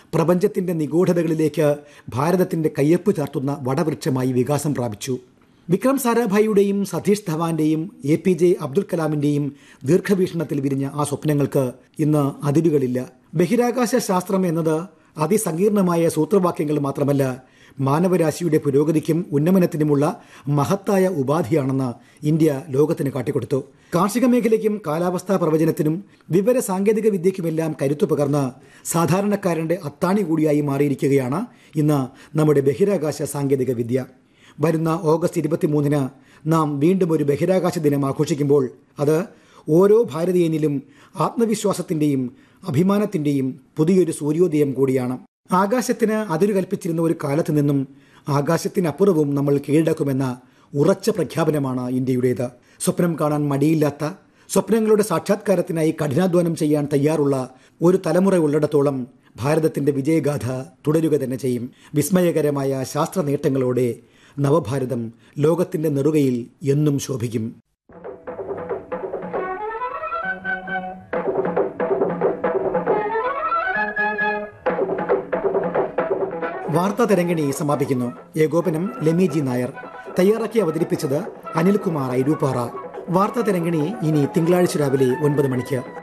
പ്രപഞ്ചത്തിന്റെ നിഗൂഢതകളിലേക്ക് ഭാരതത്തിന്റെ കയ്യൊപ്പ് ചാർത്തുന്ന വടവൃക്ഷമായി വികാസം പ്രാപിച്ചു വിക്രം സാരാഭായിയുടെയും സതീഷ് ധവാന്റെയും എ പി ജെ അബ്ദുൽ കലാമിന്റെയും ദീർഘവീക്ഷണത്തിൽ വിരിഞ്ഞ ആ സ്വപ്നങ്ങൾക്ക് ഇന്ന് അതിരുകളില്ല ബഹിരാകാശ ശാസ്ത്രം എന്നത് അതിസങ്കീർണമായ സൂത്രവാക്യങ്ങൾ മാത്രമല്ല മാനവരാശിയുടെ പുരോഗതിക്കും ഉന്നമനത്തിനുമുള്ള മഹത്തായ ഉപാധിയാണെന്ന് ഇന്ത്യ ലോകത്തിന് കാട്ടിക്കൊടുത്തു കാർഷിക മേഖലയ്ക്കും കാലാവസ്ഥാ പ്രവചനത്തിനും വിവര സാങ്കേതിക വിദ്യയ്ക്കുമെല്ലാം കരുത്തു പകർന്ന് സാധാരണക്കാരന്റെ അത്താണി കൂടിയായി മാറിയിരിക്കുകയാണ് ഇന്ന് നമ്മുടെ ബഹിരാകാശ സാങ്കേതിക വിദ്യ വരുന്ന ഓഗസ്റ്റ് ഇരുപത്തിമൂന്നിന് നാം വീണ്ടും ഒരു ബഹിരാകാശ ദിനം ആഘോഷിക്കുമ്പോൾ അത് ഓരോ ഭാരതീയനിലും ആത്മവിശ്വാസത്തിന്റെയും അഭിമാനത്തിന്റെയും പുതിയൊരു സൂര്യോദയം കൂടിയാണ് ആകാശത്തിന് അതിരു കൽപ്പിച്ചിരുന്ന ഒരു കാലത്ത് നിന്നും ആകാശത്തിനപ്പുറവും നമ്മൾ കീഴടക്കുമെന്ന ഉറച്ച പ്രഖ്യാപനമാണ് ഇന്ത്യയുടേത് സ്വപ്നം കാണാൻ മടിയില്ലാത്ത സ്വപ്നങ്ങളുടെ സാക്ഷാത്കാരത്തിനായി കഠിനാധ്വാനം ചെയ്യാൻ തയ്യാറുള്ള ഒരു തലമുറ ഉള്ളിടത്തോളം ഭാരതത്തിന്റെ വിജയഗാഥ തുടരുക തന്നെ ചെയ്യും വിസ്മയകരമായ ശാസ്ത്ര നേട്ടങ്ങളോടെ നവഭാരതം ലോകത്തിന്റെ നെറുകയിൽ എന്നും ശോഭിക്കും വാർത്താ തരംഗിണി സമാപിക്കുന്നു ഏകോപനം ലെമിജി നായർ തയ്യാറാക്കി അവതരിപ്പിച്ചത് അനിൽകുമാർ ഐരൂപ്പാറ വാർത്താ തരംഗിണി ഇനി തിങ്കളാഴ്ച രാവിലെ ഒൻപത് മണിക്ക്